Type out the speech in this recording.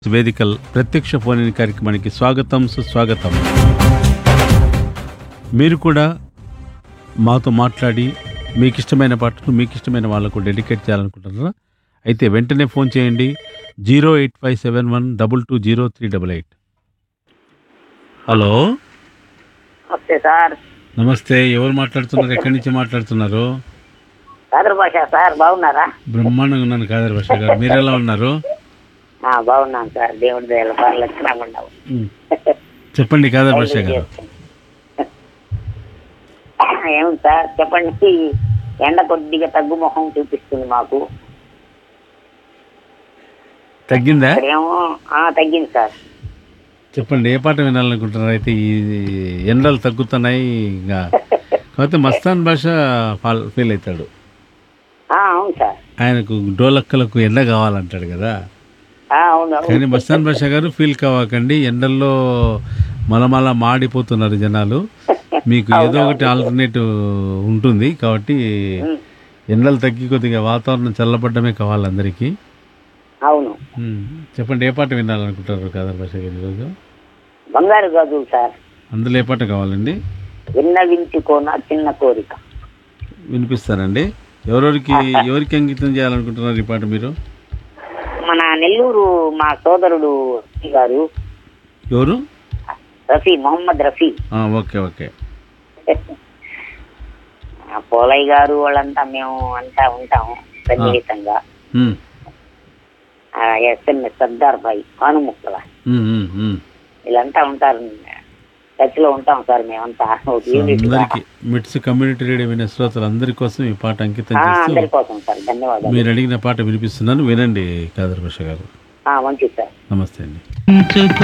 వేదికల్ ప్రత్యక్ష phone in కార్యక్రమానికి స్వాగతం సుస్వాగతం మీరు కూడా మాతో మాట్లాడి మీకు ఇష్టమైన పాటను మీకు ఇష్టమైన వాళ్ళకు డెడికేట్ చేయాలనుకుంటున్నారా అయితే వెంటనే ఫోన్ చేయండి zero eight five seven one double two zero three double eight hello నమస్తే సార్ నమస్తే ఎవరు మాట్లాడుతున్నారు ఎక్కడి నుంచి మాట్లాడుతున్నారు కాదర్ భాష సార్ బాగున్నారా బ్రహ్మాండంగా ఉన్నాను కాదర్ భాష గారు మీరు ఎలా ఉన్నారు ఆ, బాగున్నాను సార్ దేవుడి దయల సార్ లక్షణంగా ఉన్నావు ఉమ్. చెప్పండి కాదర్ భాష గారు ఏముంది సార్ చెప్పండి ఎండ కొద్దిగా తగ్గుముఖం చూపిస్తుంది మాకు తగ్గిందా ఇక్కడేమో ఆ, తగ్గింది సార్ చెప్పండి ఏ పాట వినాలనుకుంటున్నారు అయితే ఈ ఎండలు తగ్గుతున్నాయి ఇంకా కాకపోతే మస్తాన్ భాష ఫాల్ ఫీల్ అవుతాడు ఆ, అవును సార్ ఆయనకు డోలక్కలకు ఎండ కావాలంటాడు కదా ఆ, అవును కానీ అవును మస్తాన్ భాష గారు ఫీల్ కావకండి ఎండల్లో మలమల మాడిపోతున్నారు జనాలు మీకు ఏదో ఒకటి ఆల్టర్నేటివ్ ఉంటుంది కాబట్టి ఉమ్, ఎండలు తగ్గి కొద్దిగా వాతావరణం చల్లబడ్డమే కావాలి అందరికీ అవును ఉమ్, చెప్పండి ఏ పాట వినాలనుకుంటారు కాదర్ భాష గారు ఈరోజు బంగారు గాజులు సార్ అందులో ఏ పాట కావాలండి విన్నవించుకోన చిన్న కోరిక వినిపిస్తానండి ఎవరెవరికి ఎవరికి అంకితం చేయాలనుకుంటున్నారు ఈ పాట మీరు మన నెల్లూరు మా సోదరుడు రఫీ గారు ఎవరు రఫీ మొహమ్మద్ రఫీ ఆ, ఓకే ఓకే ఆ పోలయ్య గారు వాళ్ళంతా మేము అంతా ఉంటాము సన్నిహితంగా ఉమ్, ఎస్ఎంఎస్ సర్దార్ భాయ్ కానుముక్కల ఉమ్, ఉమ్, ఉమ్. వీళ్ళంతా ఉంటారు టచ్ లో ఉంటాం సార్ మేమంతా ఒక సో యూనిట్ గా. అందరికి మిట్స్ కమ్యూనిటీ రేడియో వినే శ్రోతలు అందరి కోసం ఈ పాట అంకితం ఆ, చేస్తూ అందరి కోసం సార్ ధన్యవాదాలు మీరు అడిగిన పాట వినిపిస్తున్నాను వినండి కాదర్ భాష గారు ఆ, మంచిది సార్ నమస్తే అండి